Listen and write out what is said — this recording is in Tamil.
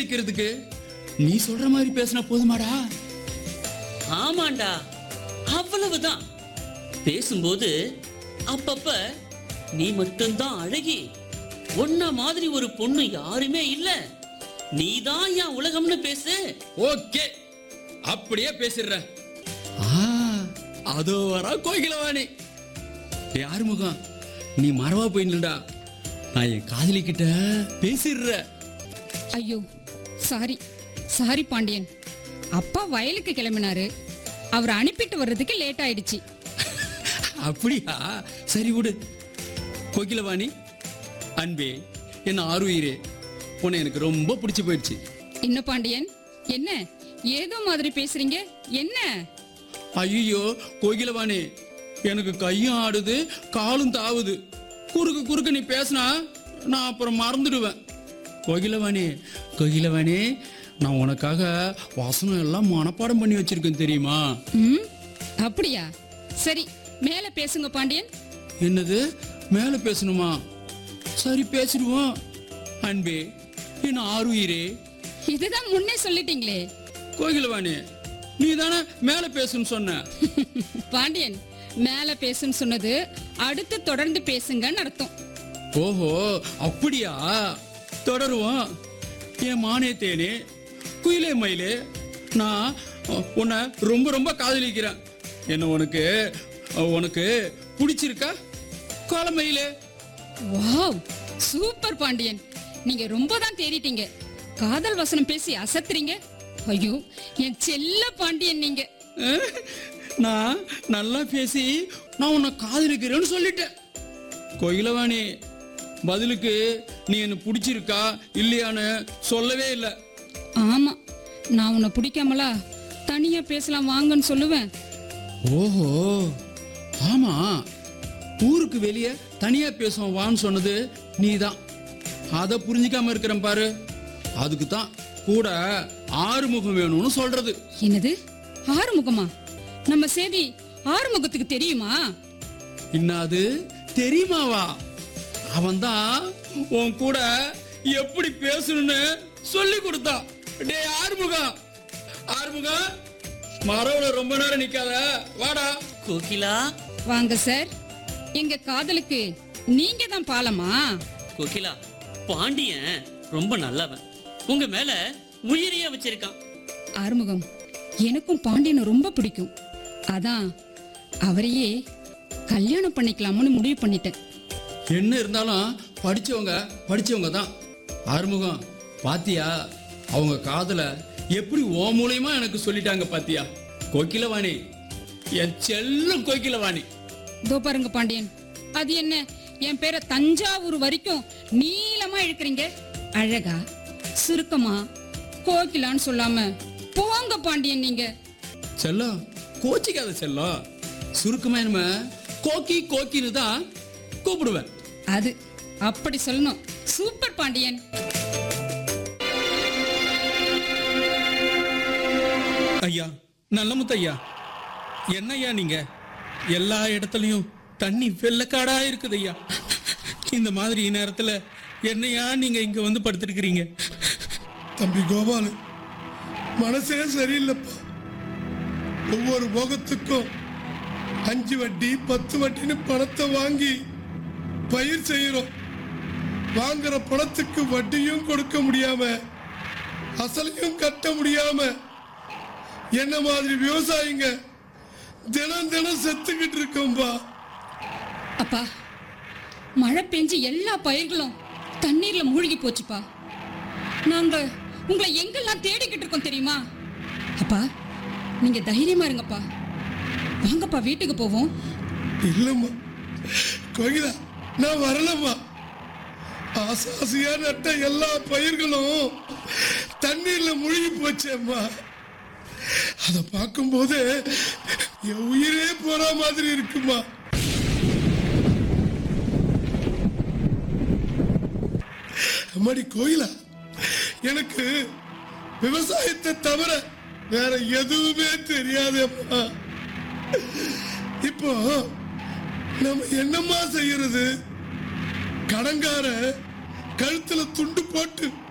காதலிக்கிறதுக்கு நீ சொல்ற மாதிரி பேசினா போதுமாடா ஆமாண்டா அவ்வளவுதான் பேசும்போது அப்பப்ப நீ மட்டும்தான் அழகி உன்ன மாதிரி ஒரு பொண்ணு யாருமே இல்ல நீதான் என் உலகம்னு பேசு ஓகே அப்படியே பேசிடுறேன் ஆ, அதோ வரா கோகிலவாணி யார் முகம் நீ மறவா போயிடலடா நான் என் காதலி கிட்ட பேசிடுற ஐயோ சாரி சாரி பாண்டியன் அப்பா வயலுக்கு கிளம்பினாரு அவர் அனுப்பிட்டு வர்றதுக்கு லேட் ஆயிடுச்சு அப்படியா சரி விடு கோகிலவாணி அன்பே என்ன ஆறுயிரே உன்னை எனக்கு ரொம்ப பிடிச்சு போயிடுச்சு என்ன பாண்டியன் என்ன ஏதோ மாதிரி பேசுறீங்க என்ன ஐயோ கோகிலவாணி எனக்கு கையும் ஆடுது காலும் தாவுது குறுக்கு குறுக்கு நீ பேசினா நான் அப்புறம் மறந்துடுவேன் கோகிலவாணி கோகிலவாணி நான் உனக்காக வசனம் எல்லாம் மனப்பாடம் பண்ணி வச்சிருக்கேன் தெரியுமா ம் அப்படியா சரி மேல பேசுங்க பாண்டியன் என்னது மேல பேசணுமா சரி பேசிடுவோம் அன்பே என்ன ஆறுயிரே இதுதான் முன்னே சொல்லிட்டீங்களே கோகிலவாணி நீ தானே மேல பேசுன்னு சொன்ன பாண்டியன் மேல பேசுன்னு சொன்னது அடுத்து தொடர்ந்து பேசுங்கன்னு அர்த்தம் ஓஹோ அப்படியா தொடருவோம் என் மானே தேனே குயிலே மயிலே நான் உன்னை ரொம்ப ரொம்ப காதலிக்கிறேன் என்ன உனக்கு உனக்கு பிடிச்சிருக்கா கோலமயிலே வாவ் சூப்பர் பாண்டியன் நீங்க ரொம்ப தான் தேறிட்டீங்க காதல் வசனம் பேசி அசத்துறீங்க ஐயோ என் செல்ல பாண்டியன் நீங்க அஹ், நான் நல்லா பேசி நான் உன்னை காதலிக்கிறேன்னு சொல்லிட்டேன் கோயிலவாணி பதிலுக்கு நீ என்ன பிடிச்சிருக்கா இல்லையான்னு சொல்லவே இல்லை ஆமா நான் உன்னை பிடிக்காமலா தனியா பேசலாம் வாங்கன்னு சொல்லுவேன் ஓஹோ ஆமா ஊருக்கு வெளியே தனியா பேசுவோம் வான்னு சொன்னது நீதான் அதை புரிஞ்சுக்காம இருக்கிறேன் பாரு அதுக்கு தான் கூட ஆறுமுகம் வேணும்னு சொல்றது என்னது ஆறுமுகமா நம்ம செய்தி ஆறுமுகத்துக்கு தெரியுமா இன்னாது தெரியுமாவா அவன்தான் உன் கூட எப்படி பேசணும்னு சொல்லி கொடுத்தான் டேய் ஆறுமுகம் ஆறுமுகம் மரவுல ரொம்ப நேரம் நிக்காத வாடா கோகிலா வாங்க சார் எங்க காதலுக்கு நீங்க தான் பாலமா கோகிலா பாண்டியன் ரொம்ப நல்லவன் உங்க மேல உயிரையே வச்சிருக்கான் ஆறுமுகம் எனக்கும் பாண்டியனை ரொம்ப பிடிக்கும் அதான் அவரையே கல்யாணம் பண்ணிக்கலாம்னு முடிவு பண்ணிட்டேன் என்ன இருந்தாலும் படிச்சவங்க படிச்சவங்க தான் ஆறுமுகம் பாத்தியா அவங்க காதல எப்படி ஓ மூலியமா எனக்கு சொல்லிட்டாங்க பாத்தியா கோகிலவாணி என் செல்லம் கோகிலவாணி இதோ பாருங்க பாண்டியன் அது என்ன என் பேரை தஞ்சாவூர் வரைக்கும் நீளமா இழுக்கிறீங்க அழகா சுருக்கமா கோகிலான்னு சொல்லாம போங்க பாண்டியன் நீங்க செல்லம் கோச்சிக்காத செல்லம் சுருக்கமா என்ன கோக்கி கோக்கின்னு தான் கூப்பிடுவேன் அது அப்படி சொல்லணும் சூப்பர் பாண்டியன் ஐயா நல்ல முத்தையா என்னய்யா நீங்க எல்லா இடத்துலயும் தண்ணி வெள்ளக்காடா இருக்குது ஐயா இந்த மாதிரி நேரத்துல என்னையா நீங்க இங்க வந்து படுத்திருக்கிறீங்க தம்பி கோபாலு மனசே சரியில்லைப்பா ஒவ்வொரு போகத்துக்கும் அஞ்சு வட்டி பத்து வட்டின்னு பணத்தை வாங்கி பயிர் செய்யறோம் வாங்குற பணத்துக்கு வட்டியும் கொடுக்க முடியாம அசலையும் கட்ட முடியாம என்ன மாதிரி விவசாயிங்க தினம் தினம் செத்துக்கிட்டு இருக்கோம்பா அப்பா மழை பெஞ்சு எல்லா பயிர்களும் தண்ணீர்ல மூழ்கி போச்சுப்பா நாங்க உங்களை எங்கெல்லாம் தேடிக்கிட்டு இருக்கோம் தெரியுமா அப்பா நீங்க தைரியமா இருங்கப்பா வாங்கப்பா வீட்டுக்கு போவோம் இல்லம்மா கோகிலா நான் வரலம்மா ஆசை ஆசையா நட்ட எல்லா பயிர்களும் தண்ணீர்ல முழுகி போச்சேம்மா அதை பார்க்கும்போது என் உயிரே போற மாதிரி இருக்குமா அம்மாடி கோயிலா எனக்கு விவசாயத்தை தவிர வேற எதுவுமே தெரியாதேம்மா இப்போ நம்ம என்னம்மா செய்யறது கடங்கார கழுத்துல துண்டு போட்டு